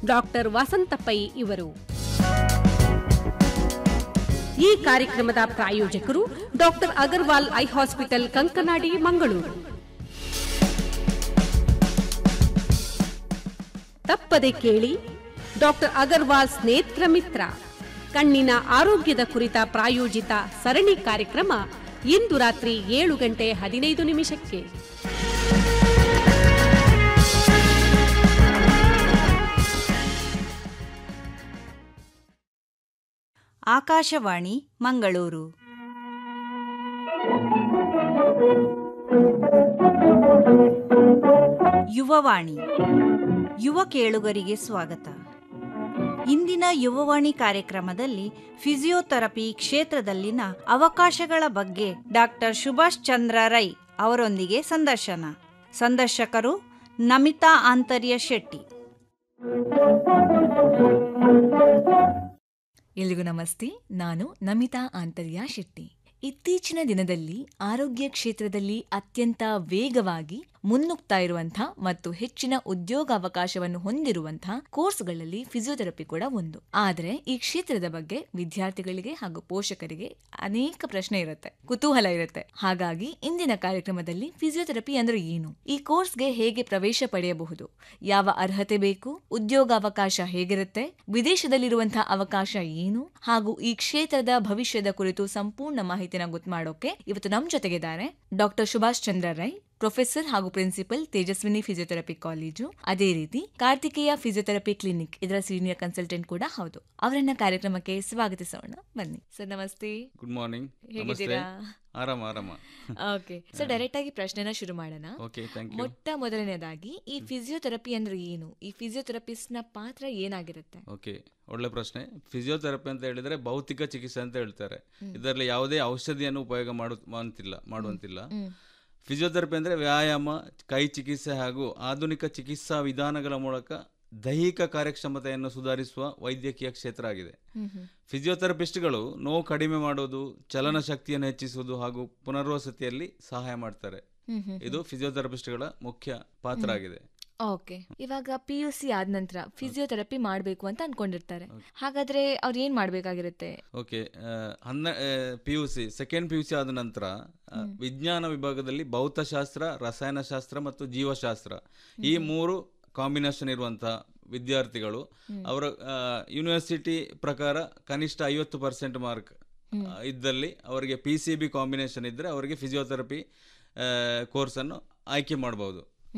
Doctor ವಸಂತ pi ಇವರು ಈ ಕಾರ್ಯಕ್ರಮದ ಪ್ರಾಯೋಜಕರು doctor Agarwal eye hospital Kankanadi Mangaluru ತಪ್ಪದೆ ಕೇಳಿ ಡಾಕ್ಟರ್ ಅಗರ್ವಾಲ್ ಸ್ನೇತ್ರ ಮಿತ್ರ ಕಣ್ಣಿನ ಆರೋಗ್ಯದ ಕುರಿತ ಪ್ರಾಯೋಜಿತ ಸರಣಿ ಕಾರ್ಯಕ್ರಮ ಇಂದು ರಾತ್ರಿ ಏಳು ಗಂಟೆ ಹದಿನೈದು ನಿಮಿಷಕ್ಕೆ ಆಕಾಶವಾಣಿ ಮಂಗಳೂರು ಯುವವಾಣಿ ಯುವ ಕೇಳುಗರಿಗೆ ಸ್ವಾಗತ ಇಂದಿನ ಯುವವಾಣಿ ಕಾರ್ಯಕ್ರಮದಲ್ಲಿ ಫಿಸಿಯೋಥೆರಪಿ ಕ್ಷೇತ್ರದಲ್ಲಿನ ಅವಕಾಶಗಳ ಬಗ್ಗೆ ಡಾಕ್ಟರ್ ಸುಭಾಷ್ ಚಂದ್ರ ರೈ ಅವರೊಂದಿಗೆ ಸಂದರ್ಶನ ಸಂದರ್ಶಕರು ನಮಿತಾ ಆಂತರ್ಯ ಶೆಟ್ಟಿ ಎಲ್ರಿಗೂ ನಮಸ್ತೆ ನಾನು ನಮಿತಾ ಆಂತರ್ಯ ಶೆಟ್ಟಿ ಇತ್ತೀಚಿನ ದಿನದಲ್ಲಿ ಆರೋಗ್ಯ ಕ್ಷೇತ್ರದಲ್ಲಿ ಅತ್ಯಂತ ವೇಗವಾಗಿ ಮುನ್ನುಗ್ತಾ ಇರುವಂತಹ ಮತ್ತು ಹೆಚ್ಚಿನ ಉದ್ಯೋಗಾವಕಾಶವನ್ನು ಹೊಂದಿರುವಂತಹ ಕೋರ್ಸ್ಗಳಲ್ಲಿ ಫಿಸಿಯೋಥೆರಪಿ ಕೂಡ ಒಂದು ಆದರೆ ಈ ಕ್ಷೇತ್ರದ ಬಗ್ಗೆ ವಿದ್ಯಾರ್ಥಿಗಳಿಗೆ ಹಾಗೂ ಪೋಷಕರಿಗೆ ಅನೇಕ ಪ್ರಶ್ನೆ ಇರುತ್ತೆ ಕುತೂಹಲ ಇರುತ್ತೆ ಹಾಗಾಗಿ ಇಂದಿನ ಕಾರ್ಯಕ್ರಮದಲ್ಲಿ ಫಿಸಿಯೋಥೆರಪಿ ಅಂದ್ರೆ ಏನು ಈ ಕೋರ್ಸ್ಗೆ ಹೇಗೆ ಪ್ರವೇಶ ಪಡೆಯಬಹುದು ಯಾವ ಅರ್ಹತೆ ಬೇಕು ಉದ್ಯೋಗಾವಕಾಶ ಹೇಗಿರುತ್ತೆ ವಿದೇಶದಲ್ಲಿರುವಂತಹ ಅವಕಾಶ ಏನು ಹಾಗೂ ಈ ಕ್ಷೇತ್ರದ ಭವಿಷ್ಯದ ಕುರಿತು ಸಂಪೂರ್ಣ ಮಾಹಿತಿನ ಗೊತ್ತು ಮಾಡೋಕೆ ಇವತ್ತು ನಮ್ಮ ಜೊತೆಗಿದ್ದಾರೆ ಡಾಕ್ಟರ್ ಸುಭಾಷ್ ಚಂದ್ರ ರೈ ಪ್ರೊಫೆಸರ್ ಹಾಗೂ ಪ್ರಿನ್ಸಿಪಲ್ ತೇಜಸ್ವಿನಿ ಫಿಸಿಯೋಥೆರಪಿ ಕಾಲೇಜು ಅದೇ ರೀತಿ ಕಾರ್ತಿಕೇಯ ಫಿಸಿಯೋಥೆರಪಿ ಕ್ಲಿನಿಕ್ ಇದರ ಸೀನಿಯರ್ ಕನ್ಸಲ್ಟೆಂಟ್ ಕೂಡ ಹೌದು ಅವರನ್ನ ಕಾರ್ಯಕ್ರಮಕ್ಕೆ ಸ್ವಾಗತಿಸೋಣ ಬನ್ನಿ ಸರ್ ನಮಸ್ತೆ ಗುಡ್ ಮಾರ್ನಿಂಗ್ ನಮಸ್ತೆ ಹೇಗಿದ್ದೀರಾ ಆರಾಮ ಆರಾಮ ಓಕೆ ಸರ್ ಡೈರೆಕ್ಟ್ ಆಗಿ ಪ್ರಶ್ನೆನ ಶುರು ಮಾಡೋಣ ಓಕೆ ಥ್ಯಾಂಕ್ ಯು ಮೊಟ್ಟ ಮೊದಲನೇದಾಗಿ ಈ ಫಿಸಿಯೋಥೆರಪಿ ಅಂದ್ರೆ ಏನು ಈ ಫಿಸಿಯೋಥೆರಪಿಸ್ಟ್ ನ ಪಾತ್ರ ಏನಾಗಿರುತ್ತೆ ಓಕೆ ಒಳ್ಳೆ ಪ್ರಶ್ನೆ ಫಿಸಿಯೋಥೆರಪಿ ಅಂತ ಹೇಳಿದ್ರೆ ಭೌತಿಕ ಚಿಕಿತ್ಸೆ ಅಂತ ಹೇಳ್ತಾರೆ ಇದರಲ್ಲಿ ಯಾವುದೇ ಔಷಧಿಯನ್ನು ಉಪಯೋಗ ಮಾಡು ಮಾಡುವಂತಿಲ್ಲ ಮಾಡುವಂತಿಲ್ಲ ಫಿಸಿಯೋಥೆರಪಿ ಅಂದರೆ ವ್ಯಾಯಾಮ ಕೈ ಚಿಕಿತ್ಸೆ ಹಾಗೂ ಆಧುನಿಕ ಚಿಕಿತ್ಸಾ ವಿಧಾನಗಳ ಮೂಲಕ ದೈಹಿಕ ಕಾರ್ಯಕ್ಷಮತೆಯನ್ನು ಸುಧಾರಿಸುವ ವೈದ್ಯಕೀಯ ಕ್ಷೇತ್ರ ಆಗಿದೆ ಫಿಸಿಯೋಥೆರಪಿಸ್ಟ್ಗಳು ನೋವು ಕಡಿಮೆ ಮಾಡೋದು ಚಲನ ಶಕ್ತಿಯನ್ನು ಹೆಚ್ಚಿಸುವುದು ಹಾಗೂ ಪುನರ್ವಸತಿಯಲ್ಲಿ ಸಹಾಯ ಮಾಡ್ತಾರೆ ಇದು ಫಿಸಿಯೋಥೆರಪಿಸ್ಟ್ಗಳ ಮುಖ್ಯ ಪಾತ್ರ ಆಗಿದೆ ಓಕೆ ಇವಾಗ ಪಿ ಯು ಸಿ ಆದ ನಂತರ ಫಿಸಿಯೋಥೆರಪಿ ಮಾಡಬೇಕು ಅಂತ ಅನ್ಕೊಂಡಿರ್ತಾರೆ ಹಾಗಾದ್ರೆ ಅವ್ರು ಏನ್ ಮಾಡ್ಬೇಕಾಗಿರುತ್ತೆ ಓಕೆ ಹನ್ನ P U C second P U C ಆದ ನಂತರ ಆ, ವಿಜ್ಞಾನ ವಿಭಾಗದಲ್ಲಿ ಭೌತಶಾಸ್ತ್ರ ರಸಾಯನಶಾಸ್ತ್ರ ಮತ್ತು ಜೀವಶಾಸ್ತ್ರ ಈ ಮೂರು ಕಾಂಬಿನೇಷನ್ ಇರುವಂಥ ವಿದ್ಯಾರ್ಥಿಗಳು ಅವರ ಆ, ಯೂನಿವರ್ಸಿಟಿ ಪ್ರಕಾರ ಕನಿಷ್ಠ ಐವತ್ತು ಪರ್ಸೆಂಟ್ ಮಾರ್ಕ್ ಇದ್ದಲ್ಲಿ ಅವರಿಗೆ ಪಿ ಸಿ ಬಿ ಕಾಂಬಿನೇಷನ್ ಇದ್ದರೆ ಅವರಿಗೆ ಫಿಸಿಯೋಥೆರಪಿ ಕೋರ್ಸನ್ನು ಆಯ್ಕೆ ಮಾಡಬಹುದು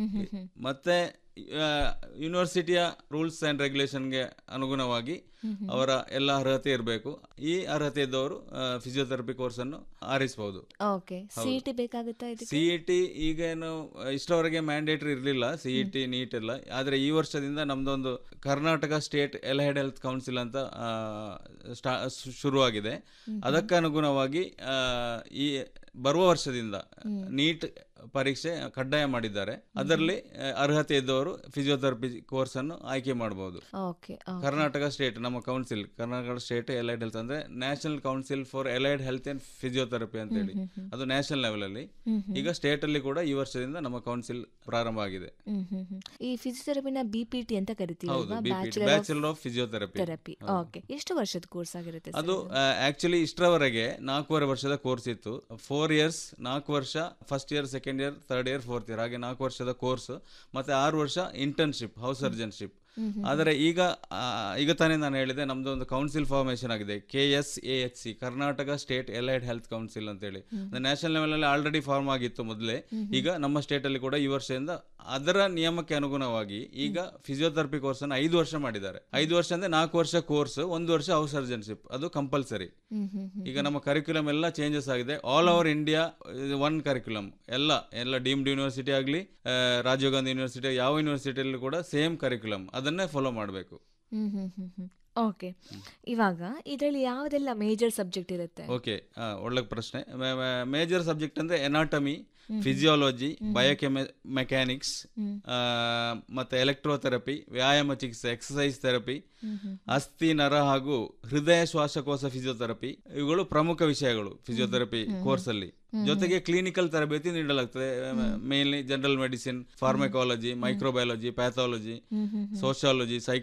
ಮತ್ತೆ ಆ, ಯೂನಿವರ್ಸಿಟಿಯ ರೂಲ್ಸ್ ಆ್ಯಂಡ್ ರೆಗ್ಯುಲೇಷನ್ಗೆ ಅನುಗುಣವಾಗಿ ಅವರ ಎಲ್ಲ ಅರ್ಹತೆ ಇರಬೇಕು ಈ ಅರ್ಹತೆ ಇದ್ದವರು ಫಿಸಿಯೋಥೆರಪಿ ಕೋರ್ಸನ್ನು ಆರಿಸಬಹುದು ಓಕೆ ಸಿ ಟಿ ಬೇಕಾಗುತ್ತಾ ಇದಕ್ಕೆ ಸಿ ಇ ಟಿ ಈಗ ಏನು ಇಷ್ಟವರೆಗೆ ಮ್ಯಾಂಡೇಟರಿ ಇರಲಿಲ್ಲ ಸಿ ಇ ಟಿ ನೀಟ್ ಎಲ್ಲ ಆದರೆ ಈ ವರ್ಷದಿಂದ ನಮ್ದೊಂದು Karnataka state allied health council ಅಂತ ಆ, ಸ್ಟಾ ಶು- ಶುರುವಾಗಿದೆ ಅದಕ್ಕೆ ಅನುಗುಣವಾಗಿ ಆ, ಈ ಬರುವ ವರ್ಷದಿಂದ ನೀಟ್ ಪರೀಕ್ಷೆ ಕಡ್ಡಾಯ ಮಾಡಿದ್ದಾರೆ ಅದರಲ್ಲಿ ಆ, ಅರ್ಹತೆ ಇದ್ದವರು ಫಿಸಿಯೋಥೆರಪಿ ಕೋರ್ಸ್ ಅನ್ನು ಆಯ್ಕೆ ಮಾಡಬಹುದು ಓಕೆ ಕರ್ನಾಟಕ ಸ್ಟೇಟ್ ನಮ್ಮ council Karnataka state allied health ಅಂದ್ರೆ national council for allied health and physiotherapy ಅಂತ ಹೇಳಿ ಅದು ನ್ಯಾಷನಲ್ ಲೆವೆಲ್ ಅಲ್ಲಿ ಈಗ ಸ್ಟೇಟ್ ಅಲ್ಲಿ ಕೂಡ ಈ ವರ್ಷದಿಂದ ನಮ್ಮ ಕೌನ್ಸಿಲ್ ಪ್ರಾರಂಭ ಆಗಿದೆ ಈ ಫಿಸಿಯೋಥೆರಪಿನ ಬಿ ಪಿ ಟಿ ಅಂತ ಕರಿತೀವಿ ಹೌದು ಅಲ್ವಾ? B bachelor of bachelor of physiotherapy therapy okay ಎಷ್ಟು ವರ್ಷದ ಕೋರ್ಸ್ ಆಗಿರುತ್ತೆ ಸರ್ ಅದು ಆಕ್ಚುಲಿ ಇಷ್ಟರವರೆಗೆ ನಾಲ್ಕೂವರೆ ವರ್ಷದ ಕೋರ್ಸ್ ಇತ್ತು ಫೋರ್ ಇಯರ್ಸ್ ನಾಲ್ಕು ವರ್ಷ first year second year third year fourth year ಹಾಗೆ ನಾಲ್ಕು ವರ್ಷದ ಕೋರ್ಸ್ ಮತ್ತೆ ಆರು ವರ್ಷ ಇಂಟರ್ನ್ಶಿಪ್ ಹೌಸ್ ಸರ್ಜನ್ಶಿಪ್ ಆದರೆ ಈಗ ಆ, ಈಗ ತಾನೇ ನಾನು ಹೇಳಿದೆ ನಮ್ದು ಒಂದು ಕೌನ್ಸಿಲ್ ಫಾರ್ಮೇಶನ್ ಆಗಿದೆ K S A H C Karnataka state allied health council ಅಂತೇಳಿ ನ್ಯಾಷನಲ್ ಲೆವೆಲ್ ಅಲ್ಲಿ ಆಲ್ರೆಡಿ ಫಾರ್ಮ್ ಆಗಿತ್ತು ಮೊದಲೇ ಈಗ ನಮ್ಮ ಸ್ಟೇಟ್ ಅಲ್ಲಿ ಕೂಡ ಈ ವರ್ಷದಿಂದ ಅದರ ನಿಯಮಕ್ಕೆ ಅನುಗುಣವಾಗಿ ಈಗ ಫಿಸಿಯೋಥೆರಪಿ ಕೋರ್ಸ್ ಅನ್ನು ಐದು ವರ್ಷ ಮಾಡಿದ್ದಾರೆ ಐದು ವರ್ಷ ಅಂದ್ರೆ ನಾಲ್ಕು ವರ್ಷ ಕೋರ್ಸ್ ಒಂದು ವರ್ಷ ಹೌಸ್ ಸರ್ಜನ್ಶಿಪ್ ಅದು ಕಂಪಲ್ಸರಿ ಈಗ ನಮ್ಮ ಕರಿಕ್ಯುಲಮ್ ಎಲ್ಲ ಚೇಂಜಸ್ ಆಗಿದೆ all over India one curriculum ಎಲ್ಲ ಎಲ್ಲ ಡೀಮ್ಡ್ ಯೂನಿವರ್ಸಿಟಿ ಆಗಲಿ ರಾಜೀವ್ ಗಾಂಧಿ ಯೂನಿವರ್ಸಿಟಿ ಯಾವ ಯೂನಿವರ್ಸಿಟಿಯಲ್ಲೂ ಕೂಡ ಸೇಮ್ ಕರಿಕ್ಯುಲಮ್ ಅದನ್ನೇ ಫಾಲೋ ಮಾಡಬೇಕು ಹ್ಮ್ ಹ್ಮ್ ಹ್ಮ್ ಹ್ಮ್ ಓಕೆ ಇವಾಗ ಇದರಲ್ಲಿ ಯಾವುದೆಲ್ಲ ಮೇಜರ್ ಸಬ್ಜೆಕ್ಟ್ ಇರುತ್ತೆ ಓಕೆ ಒಳ್ಳೆ ಪ್ರಶ್ನೆ ಮೇಜರ್ ಸಬ್ಜೆಕ್ಟ್ ಅಂದ್ರೆ ಎನಾಟಮಿ ಫಿಸಿಯಾಲಜಿ ಬಯೋಕೆಮೆ ಮೆಕ್ಯಾನಿಕ್ಸ್ ಮತ್ತೆ ಎಲೆಕ್ಟ್ರೋಥೆರಪಿ ವ್ಯಾಯಾಮ ಚಿಕಿತ್ಸೆ ಎಕ್ಸಸೈಸ್ ಥೆರಪಿ ಅಸ್ಥಿ ನರ ಹಾಗೂ ಹೃದಯ ಶ್ವಾಸಕೋಶ ಫಿಸಿಯೋಥೆರಪಿ ಇವುಗಳು ಪ್ರಮುಖ ವಿಷಯಗಳು ಫಿಸಿಯೋಥೆರಪಿ ಕೋರ್ಸ್ ಅಲ್ಲಿ ಜೊತೆಗೆ ಕ್ಲಿನಿಕಲ್ ತರಬೇತಿ ನೀಡಲಾಗ್ತದೆ mainly general medicine pharmacology microbiology pathology sociology